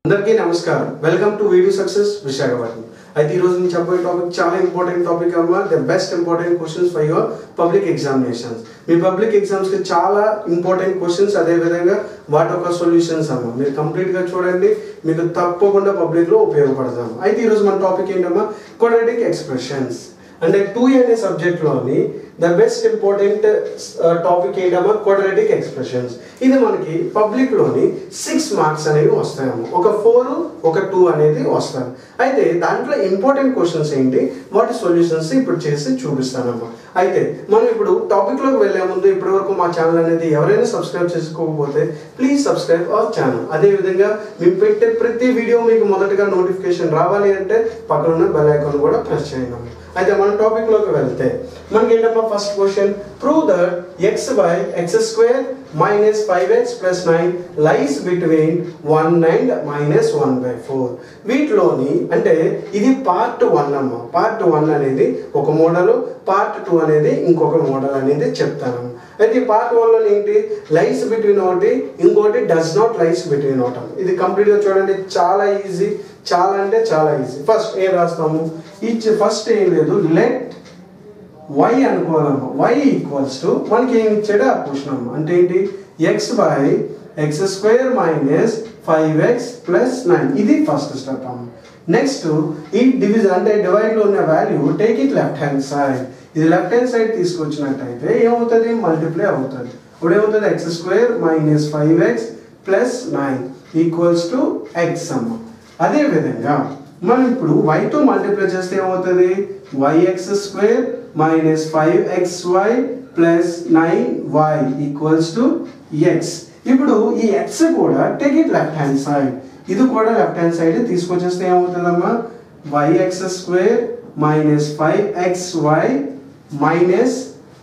అందరికీ నమస్కారం welcome to video success Visakhapatnam అయితే ఈ రోజు నేను చెప్పే టాపిక్ చాలా ఇంపార్టెంట్ టాపిక్ అమ్మా the best important questions for your public examinations మీ పబ్లిక్ ఎగ్జామ్స్ కి చాలా ఇంపార్టెంట్ క్వశ్చన్స్ అదే విధంగా వాటి యొక్క సొల్యూషన్స్ అమ్మా మీరు కంప్లీట్ గా చూడండి మీకు తప్పకుండా పబ్లిక్ లో ఉపయోగపడతాం అయితే ఈ రోజు మన టాపిక్ ఏంటమ్మా క్వాడ్రాటిక్ ఎక్స్ప్రెషన్స్ అంటే టూ అనే సబ్జెక్ట్ లోని ద బెస్ట్ ఇంపార్టెంట్ టాపిక్ ఏంటమ్మా క్వాడ్రాటిక్ ఎక్స్ప్రెషన్స్ ఇది మనకి పబ్లిక్ లోని సిక్స్ మార్క్స్ అనేవి వస్తాయమ్మా ఒక ఫోర్ ఒక టూ అనేది వస్తాయి అయితే దాంట్లో ఇంపార్టెంట్ క్వశ్చన్స్ ఏంటి వాటి సొల్యూషన్స్ ఇప్పుడు చేసి చూపిస్తానమ్మా అయితే మనం ఇప్పుడు టాపిక్ లోకి వెళ్లే ముందు ఇప్పటి వరకు మా ఛానల్ అనేది ఎవరైనా సబ్స్క్రైబ్ చేసుకోకపోతే ప్లీజ్ సబ్స్క్రైబ్ అవర్ ఛానల్ అదే విధంగా మేము పెట్టే ప్రతి వీడియో మీకు మొదటగా నోటిఫికేషన్ రావాలి అంటే పక్కన ఉన్న బెల్ ఐకాన్ కూడా ప్రెస్ చేయండి అయితే మన టాపిక్ లోకి వెళ్తే మనకి ఏంటమ్మా first question prove that x by x square minus five x plus nine lies between one and minus one by four వీటిలోని అంటే ఇది పార్ట్ వన్ అమ్మ పార్ట్ వన్ అనేది ఒక మోడల్ పార్ట్ టూ అనేది ఇంకొక మోడల్ అనేది చెప్తాను అయితే ఈ పార్ట్ వన్లో ఏంటి లైస్ బిట్వీన్ ఒకటి ఇంకోటి డస్ నాట్ లైస్ బిట్వీన్ ఒకటి ఇది కంప్లీట్గా చూడండి చాలా ఈజీ చాలా అంటే చాలా ఈజీ ఫస్ట్ ఏం రాస్తాము ఇచ్చి ఫస్ట్ ఏం లేదు లెట్ వై అనుకోవాలమ్మా వై ఈక్వల్స్ టు మనకి ఏం ఇచ్చాడో ఆ క్వశ్చన్ అమ్మ అంటే ఏంటి x by x square minus five x plus nine ఇది ఫస్ట్ స్టెప్ అమ్మ నెక్స్ట్ ఈ డివిజన్ అంటే డివైడ్ లో ఉన్న value take it left hand side ఇది లెఫ్ట్ హ్యాండ్ సైడ్ తీసుకొచ్చినట్టయితే ఏమవుతుంది మల్టిప్లై అవుతుంది ఇప్పుడు ఏమవుతుంది x square minus five x plus nine equals to x అమ్మ అదే విధంగా మనం ఇప్పుడు y తో మల్టిప్లై చేస్తే ఏమవుతుంది yx square minus five x y plus nine y equals to x ఇప్పుడు ఈ ఎక్స్ కూడా take it left hand side ఇది కూడా లెఫ్ట్ హ్యాండ్ సైడ్ తీసుకొచ్చేస్తే ఏమవుతుందమ్మా y x square minus five x y minus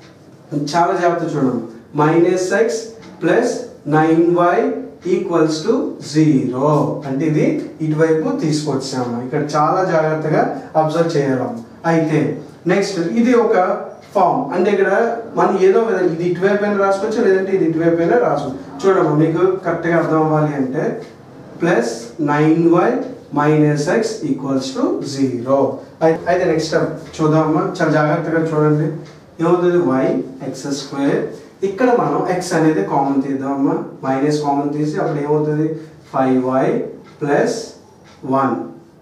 చాలా జాగ్రత్త చూడండి minus x plus nine y equals to zero అంటే ఇది ఇటువైపు తీసుకొచ్చాము ఇక్కడ చాలా జాగ్రత్తగా అబ్జర్వ్ చేయాలమ్మ అయితే నెక్స్ట్ ఇది ఒక ఫామ్ అంటే ఇక్కడ మనం ఏదో విధంగా ఇది ఇటువైపు అయినా రాసుకోవచ్చు లేదంటే ఇది ఇటువైపు అయినా రాసుకోవచ్చు చూడమ్మా మీకు కరెక్ట్గా అర్థం అవ్వాలి అంటే plus nine y minus x equals to zero అయితే నెక్స్ట్ స్టెప్ చూద్దామమ్మా చాలా జాగ్రత్తగా చూడండి ఏమవుతుంది వై ఎక్స్ స్క్వేర్ ఇక్కడ మనం ఎక్స్ అనేది కామన్ తీద్దామమ్మా మైనస్ కామన్ తీసి అప్పుడు ఏమవుతుంది five y plus one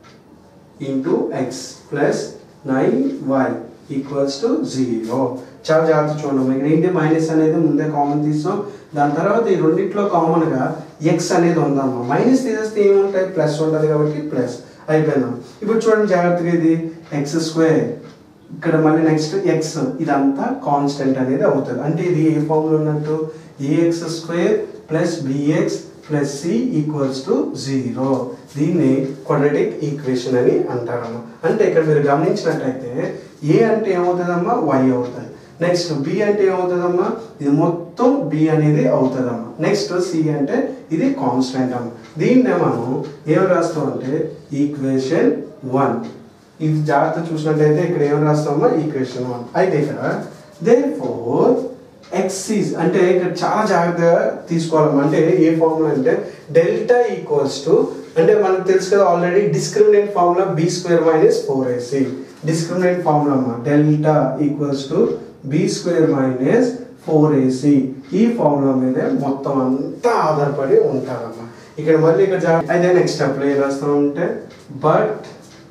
into x plus nine y equals to zero చాలా జాగ్రత్త చూడండి ఇక్కడ ఏంటి మైనస్ అనేది ముందే కామన్ తీసాం దాని తర్వాత ఈ రెండిట్లో కామన్గా ఎక్స్ అనేది ఉందమ్మా మైనస్ తీసేస్తే ఏముంటాయి ప్లస్ ఉంటుంది కాబట్టి ప్లస్ అయిపోయిందాం ఇప్పుడు చూడండి జాగ్రత్తగా ఇది ఎక్స్ స్క్వేర్ ఇక్కడ మళ్ళీ నెక్స్ట్ ఎక్స్ ఇదంతా కాన్స్టెంట్ అనేది అవుతుంది అంటే ఇది ఏ ఫామ్లో ఉన్నట్టు a x square plus b x plus c equals to zero దీన్ని క్వాడ్రటిక్ ఈక్వేషన్ అని అంటారమ్మా అంటే ఇక్కడ మీరు గమనించినట్టయితే ఏ అంటే ఏమవుతుందమ్మా వై అవుతుంది నెక్స్ట్ బి అంటే ఏమవుతుందమ్మా ఇది మొత్తం బి అనేది అవుతుందమ్మా నెక్స్ట్ సి అంటే ఇది కాన్స్టెంట్ అమ్మా దీన్నే మనం ఏం రాస్తాం అంటే ఈక్వేషన్ వన్ ఇది జాగ్రత్త చూసినట్టయితే ఇక్కడ ఏం రాస్తామో ఈక్వేషన్ వన్ అయితే ఇక్కడ దే ఫోర్ ఎక్సీస్ అంటే ఇక్కడ చాలా జాగ్రత్తగా తీసుకోవాలమ్మా అంటే ఏ ఫార్ములా అంటే డెల్టా ఈక్వల్స్ టు అంటే మనకు తెలుసు కదా already discriminate formula b square minus four a c discriminate formula అమ్మా delta equals to b square minus four a c ఈ ఫార్ములా మీదే మొత్తం అంతా ఆధారపడి ఉంటారమ్మా ఇక్కడ మళ్ళీ ఇక్కడ జాగ్రత్త అయితే నెక్స్ట్ స్టెప్ ఏం రాస్తామంటే బట్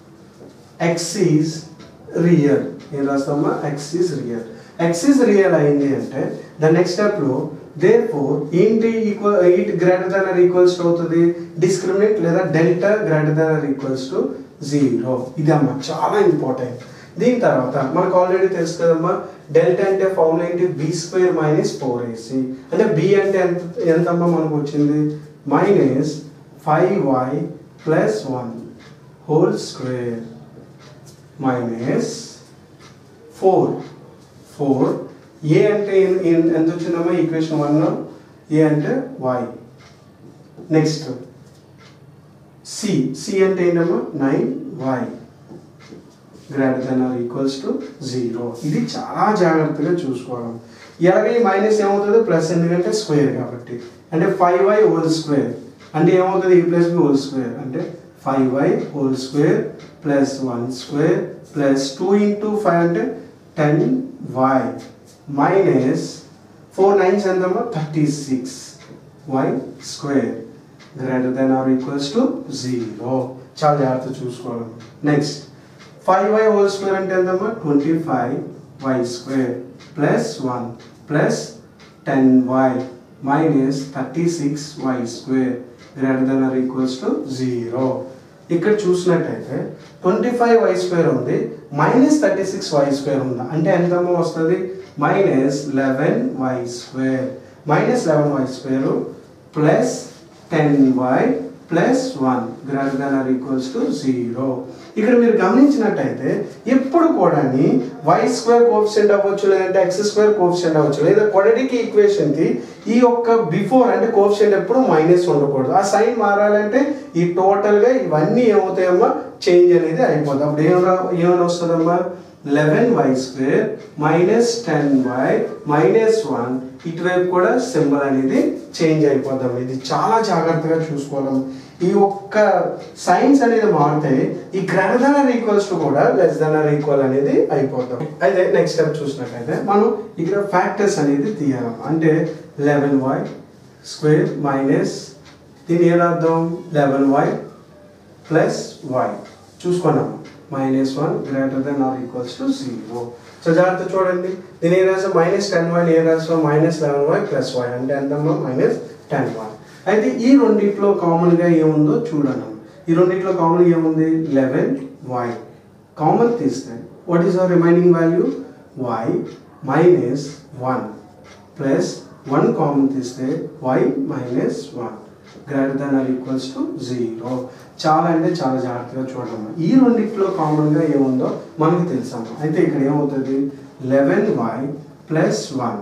ఎక్స్ ఈజ్ రియల్ ఏం రాస్తామా x is real x is real అయింది అంటే ద నెక్స్ట్ స్టెప్లో దే ఫోర్ ఏంటి equal it greater than or equals to అవుతుంది డిస్క్రిమినేట్ లేదా delta greater than or equals to zero ఇది అమ్మా చాలా ఇంపార్టెంట్ దీని తర్వాత మనకు ఆల్రెడీ తెలుసు కదమ్మా డెల్టా అంటే ఫార్ములా ఏంటి b square minus four a c అంటే బి అంటే ఎంత ఎంతమ్మా మనకు వచ్చింది minus five y plus one whole square minus four four a అంటే ఎన్- ఎన్- ఎంత వచ్చిందమ్మా ఈక్వేషన్ వన్ ఏ అంటే వై నెక్స్ట్ సి సి అంటే ఏంటమ్మా nine y greater then or equals to zero ఇది చాలా జాగ్రత్తగా చూసుకోవాలి ఇలాగే మైనస్ ఏమవుతుంది ప్లస్ ఎందుకంటే స్క్వేర్ కాబట్టి అంటే ఫైవ్ వై హోల్ స్క్వేర్ అంటే ఏమవుతుంది ఈ ప్లస్ బి హోల్ స్క్వేర్ అంటే five y whole square plus one square plus two into five అంటే ten y minus four nines ఎంతమ్మా thirty six y square greater then or equals to zero చాలా జాగ్రత్త చూసుకోవాలి next five y whole square అంటే ఎంతమ్మా twenty five y square plus one plus ten y minus thirty six y square greater then or equals to zero ఇక్కడ చూసినట్టయితే twenty five y square ఉంది minus thirty six y square ఉంది అంటే ఎంతమో వస్తుంది minus eleven y square minus eleven y square plus ten y plus one greater than or equals to zero ఇక్కడ మీరు గమనించినట్టయితే ఎప్పుడు కూడా వై స్క్వేర్ కోఫిషియంట్ అవ్వచ్చు లేదంటే ఎక్స్ స్క్వేర్ కోఫిషియంట్ అవ్వచ్చు లేదా కొడటికి ఈక్వేషన్ కి ఈ యొక్క బిఫోర్ అంటే కోఫిషియంట్ ఎప్పుడు మైనస్ ఉండకూడదు ఆ సైన్ మారాలంటే ఈ టోటల్ గా ఇవన్నీ ఏమవుతాయమ్మా చేంజ్ అనేది అయిపోతుంది అప్పుడు ఏమైనా ఏమైనా వస్తుందమ్మా eleven y square minus ten y minus one ఇటువైపు కూడా సింబల్ అనేది చేంజ్ అయిపోదాం ఇది చాలా జాగ్రత్తగా చూసుకోవాలి ఈ ఒక్క సైన్స్ అనేది మారితే ఈ greater than or equals to కూడా లెస్ దాన్ ఆర్ ఈక్వల్ అనేది అయిపోతాం అయితే నెక్స్ట్ స్టెప్ చూసినట్లయితే మనం ఇక్కడ ఫ్యాక్టర్స్ అనేది తీయాలి అంటే లెవెన్ వై స్క్వేర్ మైనస్ దీని ఏం అర్థం లెవెన్ వై ప్లస్ వై చూసుకున్నాము minus one greater then or equals to zero so జాగ్రత్త చూడండి దీని ఏం రాసాం మైనస్ టెన్ వై ఏం రాసాం minus eleven y plus y అంటే ఎంతమ్మా మైనస్ టెన్ వై అయితే ఈ రెండిట్లో కామన్గా ఏముందో చూడండి ఈ రెండిట్లో కామన్ ఏముంది లెవెన్ వై కామన్ తీస్తే what is our remaining value y minus one plus one common తీస్తే y minus one greater than or equals to zero చాలా అంటే చాలా జాగ్రత్తగా చూడమ్మా ఈ రెండిట్లో కామన్గా ఏముందో మనకు తెలుసమ్మా అయితే ఇక్కడ ఏమవుతుంది eleven y plus one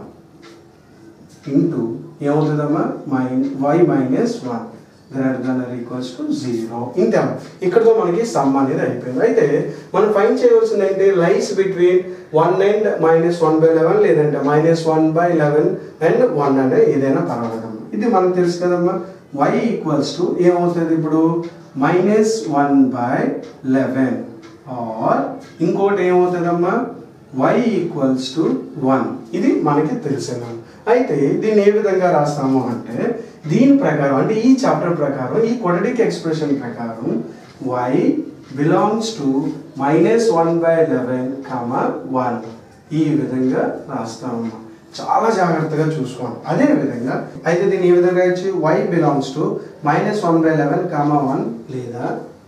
into ఏమవుతుందమ్మా mine y minus one greater than or equals to zero ఇంతే ఇక్కడతో మనకి సమ్ అనేది అయిపోయింది అయితే మనం ఫైన్ చేయవలసింది ఏంటి lines between one and minus one by eleven లేదంటే minus one by eleven and one అంటే ఏదైనా పర్వాలేదమ్మా ఇది మనకు తెలుసు కదమ్మా y ఈక్వల్స్ టు ఏమవుతుంది ఇప్పుడు minus one by eleven or ఇంకోటి ఏమవుతుందమ్మా y ఈక్వల్స్ టు వన్ ఇది మనకి తెలిసిన అయితే దీన్ని ఏ విధంగా రాస్తాము అంటే దీని ప్రకారం అంటే ఈ చాప్టర్ ప్రకారం ఈ క్వాడ్రటిక్ ఎక్స్ప్రెషన్ ప్రకారం y belongs to minus one by eleven comma one ఈ విధంగా రాస్తాము చాలా జాగ్రత్తగా చూసుకోండి అదే విధంగా అయితే దీన్ని ఏ విధంగా ఇచ్చి y belongs to minus one by eleven comma one లేదా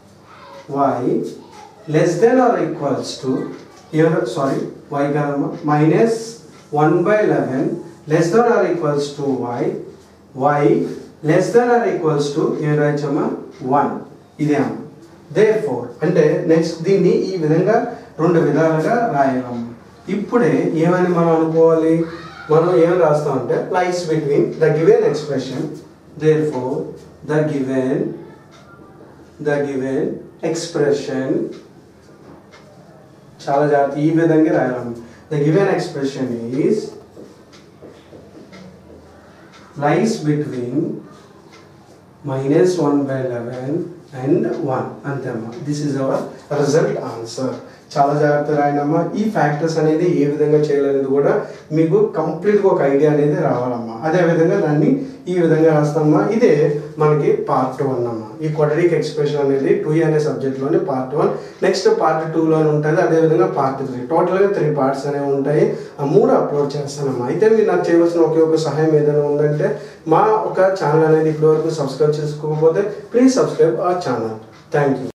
y less then or equals to sorry y కదమ్మా minus one by eleven less then or equals to y y less then or equals to ఏం రాయచ్చమ్మా one ఇదే అమ్మ they four అంటే next దీన్ని ఈ విధంగా రెండు విధాలుగా రాయాలమ్మ ఇప్పుడే ఏమని మనం అనుకోవాలి మనం ఏం రాస్తామంటే lines between the given expression therefore the given the given expression చాలా జాగ్రత్త ఈ విధంగా రాయాలి the given expression is lines between minus one by eleven and one అంతేమ్మా this is our result answer చాలా జాగ్రత్త రాయనమ్మా ఈ ఫ్యాక్టర్స్ అనేది ఏ విధంగా చేయాలనేది కూడా మీకు కంప్లీట్గా ఒక ఐడియా అనేది రావాలమ్మా అదే విధంగా దాన్ని ఈ విధంగా రాస్తామమ్మా ఇదే మనకి పార్ట్ వన్ అమ్మా ఈ క్వాడ్రిక్ ఎక్స్ప్రెషన్ అనేది టూ అనే సబ్జెక్ట్లోని పార్ట్ వన్ నెక్స్ట్ పార్ట్ టూలోనే ఉంటుంది అదేవిధంగా పార్ట్ త్రీ టోటల్గా త్రీ పార్ట్స్ అనేవి ఉంటాయి ఆ మూడు అప్లోడ్ చేస్తానమ్మా అయితే మీరు నాకు చేయవలసిన ఒకే ఒక సహాయం ఏదైనా ఉందంటే మా ఒక ఛానల్ అనేది ఇప్పటివరకు సబ్స్క్రైబ్ చేసుకోకపోతే ప్లీజ్ సబ్స్క్రైబ్ ఆ ఛానల్ థ్యాంక్ యూ